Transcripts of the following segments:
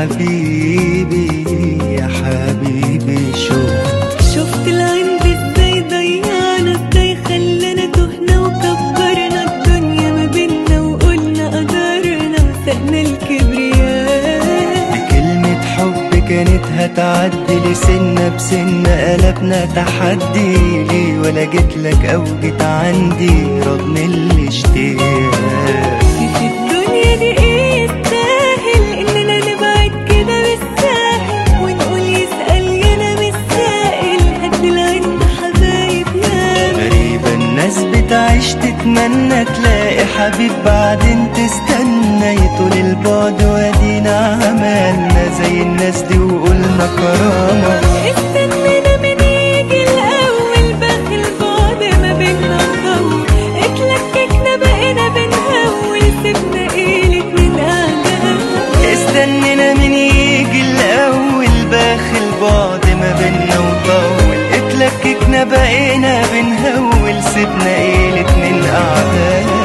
حبيبي يا حبيبي شفت شفت العند ازاي ضيعنا ازاي خلانا تهنا وكبرنا الدنيا ما بينا وقلنا قدرنا وسقنا الكبرياء بكلمة حب كانت هتعدي لسنة بسنة قلبنا تحدي ليه ولا جيتلك أو جيت عندي رغم الاشتياق في الدنيا دي ايه يستاهل اننا نبعد كده بالساهل ونقول يسأل يانا مش سائل هد العند حبايبنا غريبة الناس بتعيش تتمنى تلاقي حبيب بعدين تستنى يطول البعد وادينا عملنا زي الناس دي وقلنا كرامة استنينا من يجي الاول باقي البعد ما بينا نطول اتلككنا بقينا بنهول سيبنا ايه الاتنين قاعدة استنينا من يجي الأول باخل بعد ما بينا وطول اتلككنا بقينا بنهول سيبنا ايه الاتنين أعداء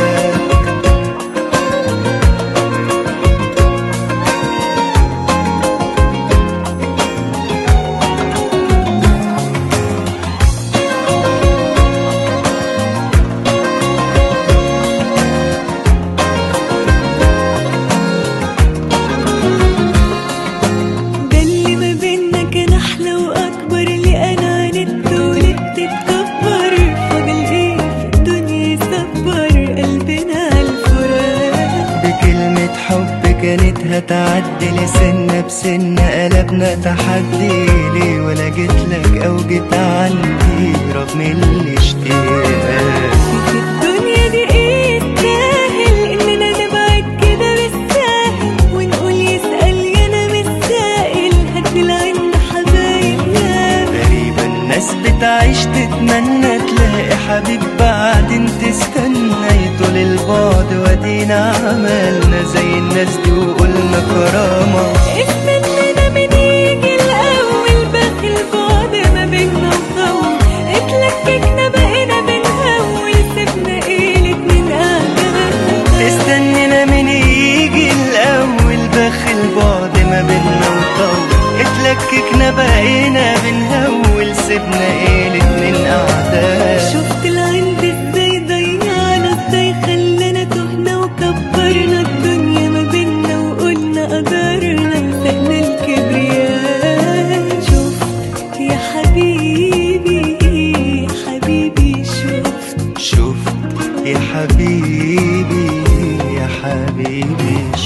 ده اللي ما بينا كان احلى واكبر اللي انا عاندت ولدت تكبر فاضل ايه في الدنيا يصبر قلبنا على الفراق بكلمة حب كانت هتعدي لسنة بسنة قلبنا تحدي ليه ولا جيتلك أو جيت عندي رغم الاشتياق في الدنيا دي ايه يستاهل اننا نبعد كده بالساهل ونقول يسأل يانا مش سائل هد العند حبايبنا غريبة الناس بتعيش تتمنى تلاقي حبيب بعدين تستنى يطول البعد وادينا عملنا زي الناس دي وقلنا كرامة استنينا من يجي الاول باقي البعد ما بينا وطول اتلككنا بقينا بنهول سيبنا ايه الاتنين قاعدة استنينا من يجي الأول بخل بعد ما بينا وطول اتلككنا بقينا بنهول سيبنا ايه الاتنين أعداء شفت العند ازاي ضيعنا ازاي خلانا تهنا وكبرنا الدنيا ما بينا وقلنا قدرنا مسكنا الكبرياء شفت يا حبيبي يا حبيبي شفت شفت يا حبيبي يا حبيبي